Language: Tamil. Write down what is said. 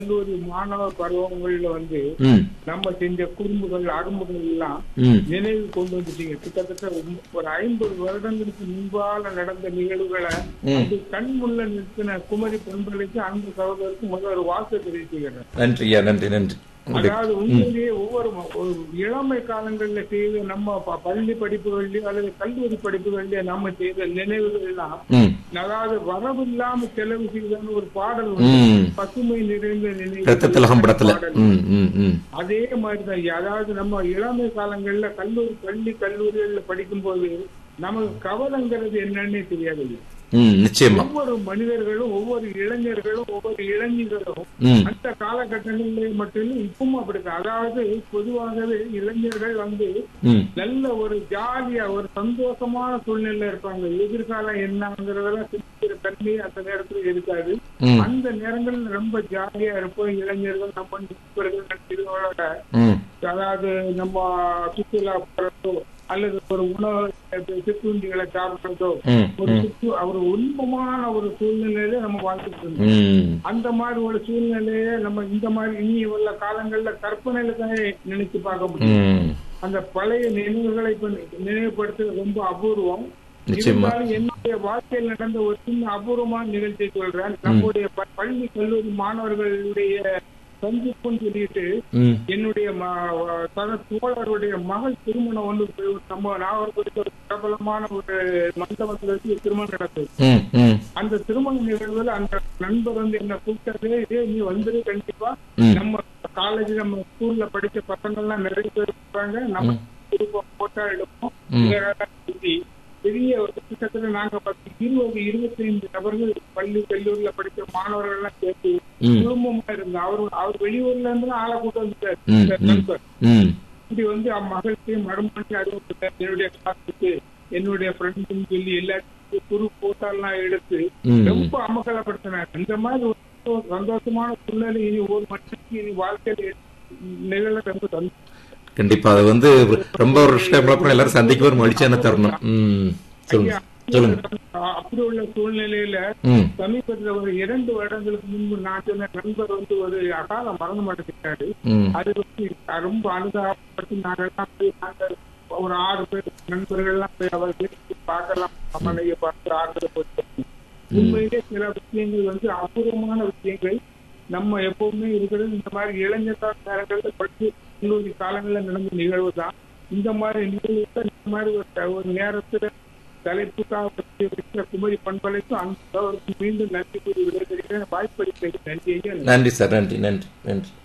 கல்லூரி மாணவ பருவங்கள்ல வந்து ம் நம்ம செஞ்ச குறும்புகள் அரும்புகள் எல்லாம் ம் நினைவு கொண்டு வந்துட்டீங்க கிட்டத்தட்ட ஒரு- ஒரு ஐம்பது வருடங்களுக்கு முன்பால நடந்த நிகழ்வுகளை ம். அது கண் முள்ள நிறுத்தின குமரி பெண்களுக்கு அந்த சகோதரருக்கு முதல் ஒரு வாக்கு தெரிவிச்சுக்கிறேன் நன்றி ஐயா நன்றி நன்றி உங்களுடைய அதாவது உண்மையிலேயே ஒவ்வொரு ம- ஒரு இளமை காலங்கள்ல செய்த நம்ம ப- பள்ளி படிப்புகள்லயோ அல்லது கல்லூரி படிப்புகள்லயோ நம்ம செய்த நினைவுகள் எல்லாம் ம் அதாவது வரவில்லாம செலவு செய்தான்னு ஒரு பாடல் உண்டு. ம் பசுமை நிறைந்த நினைவு ரத்த திலகம் படத்துல பாடல். ம் ம் ம் அதே மாதிரிதான் அதாவது நம்ம இளமை காலங்கள்ல கல்லூரி பள்ளி கல்லூரிகள்ல படிக்கும்போது நமக்கு கவலைங்கிறது என்னன்னே தெரியாது ம் நிச்சயமா ஒவ்வொரு மனிதர்களும் ஒவ்வொரு இளைஞர்களும் ஒவ்வொரு இளைஞர்களும் ம் அந்த காலகட்டங்களில் மட்டும் இப்பவும் அப்படிதான் அதாவது பொதுவாகவே இளைஞர்கள் வந்து ம் நல்ல ஒரு ஜாலியா ஒரு சந்தோஷமான சூழ்நிலையில இருப்பாங்க எதிர்காலம் என்னங்கிறதெல்லாம் சிந்திக்கிற தன்மை அந்த நேரத்துல இருக்காது ம் அந்த நேரங்கள்ல ரொம்ப ஜாலியா இருப்போம் இளைஞர்கள் நம்ம நண்பர்கள் நண்பர்களோட ம் அதாவது நம்ம சுற்றுலா போறதோ அல்லது ஒரு உணவு சிற்றுண்டிகளை சாப்பிடுறதோ ம் ஒரு ம் சுற்று ஒரு உண்மமான ஒரு சூழ்நிலையில நம்ம வாழ்ந்துட்டு இருந்தோம் ம் அந்த மாதிரி ஒரு சூழ்நிலையை நம்ம இந்த மாதிரி இனி உள்ள காலங்கள்ல கற்பனையில தான் நினைச்சு பார்க்க முடியும் ம் அந்த பழைய நினைவுகளை இப்ப நினைவுபடுத்துறது ரொம்ப அபூர்வம் நிச்சயமா. இருந்தாலும் என்னுடைய வாழ்க்கையில் நடந்த ஒரு சின்ன அபூர்வமான நிகழ்ச்சியை சொல்றேன் நம்முடைய ப- பள்ளி கல்லூரி மாணவர்களுடைய சந்திப்புன்னு சொல்லிட்டு ம் என்னுடைய ம- சக தோழருடைய மகள் திருமணம் வந்து போய் நம்ம நாகர்கோவில் ஒரு பிரபலமான ஒரு மண்டபத்துல வச்சு ஒரு திருமணம் நடந்தது ம் ம் அந்த திருமண நிகழ்வுல அந்த நண்பர் வந்து என்ன கூப்பிட்டதே இதே நீ வந்துரு கண்டிப்பா ம். நம்ம காலேஜ் நம்ம ஸ்கூல்ல படிச்ச பசங்க எல்லாம் நிறைய பேர் இருப்பாங்க நம்ம போட்டோ எடுப்போம் ம். இதெல்லாம் சொல்லி பெரிய ஒரு கிட்டத்தட்ட நாங்க பத்து இருபது இருபத்தைந்து நபர்கள் பள்ளி கல்லூரியில படிச்ச மாணவர்கள் எல்லாம் சேர்த்து ம். குடும்பமா இருந்தோம் அவர் அவர் வெளியூர்ல இருந்து ஆளை கூட்டு வந்துட்டார் ம், இந்த ம். நண்பர் ம் இப்படி வந்து மகளுக்கு மறுமணி அறிவித்தார் என்னுடைய கிளாஸுக்கு என்னுடைய ஃப்ரெண்ட்ஸ்னு சொல்லி எல்லாத்துக்கும் குரு போட்டோலாம் எடுத்து ம். ரொம்ப அமகலப்படுத்தினார் இந்த மாதிரி ஒரு சந்தோஷமான சூழ்நிலை இனி ஒரு மனுஷனுக்கு இனி வாழ்க்கையில் நிகழ ரொம்ப சந்தோஷம் கண்டிப்பா அது வந்து ரொம்ப ஒரு விஷயம் அப்புறம் எல்லாரும் சந்திக்க ஒரு மகிழ்ச்சியான தருணம் ம் சொல்லுங்க சொல்லுங்க அ- அப்படி உள்ள சூழ்நிலையில ம் சமீபத்துல ஒரு இரண்டு வருடங்களுக்கு முன்பு நான் சொன்ன நண்பர் வந்து ஒரு அகால மரணம் அடைஞ்சிட்டாரு ம் அது வந்து ரொம்ப அனுதாபப்பட்டு நாங்கெல்லாம் போய் நாங்க ஒரு ஆறு பேர் நண்பர்கள் எல்லாம் போய் அவர் வீட்டுக்கு பார்க்கலாம் மனைவியை பார்த்து ஆறுதல் போட்டு உண்மையிலே சில விஷயங்கள் வந்து அபூர்வமான விஷயங்கள் நம்ம எப்பவுமே இருக்கிறது இந்த மாதிரி இளைஞர் நேரங்கள்ல படிச்சு கல்லூரி காலங்களில் நடந்த நிகழ்வு தான் இந்த மாதிரி நிகழ்வுகள் இந்த மாதிரி ஒரு ஒரு நேரத்துல தலைப்புக்காக பற்றி வைக்கிற குமரி பண்பலைக்கும் அந்த மீண்டும் நன்றி கூறி விடைபெறுகிறேன் வாய்ப்பளித்த நன்றி ஐயா நன்றி சார் நன்றி நன்றி நன்றி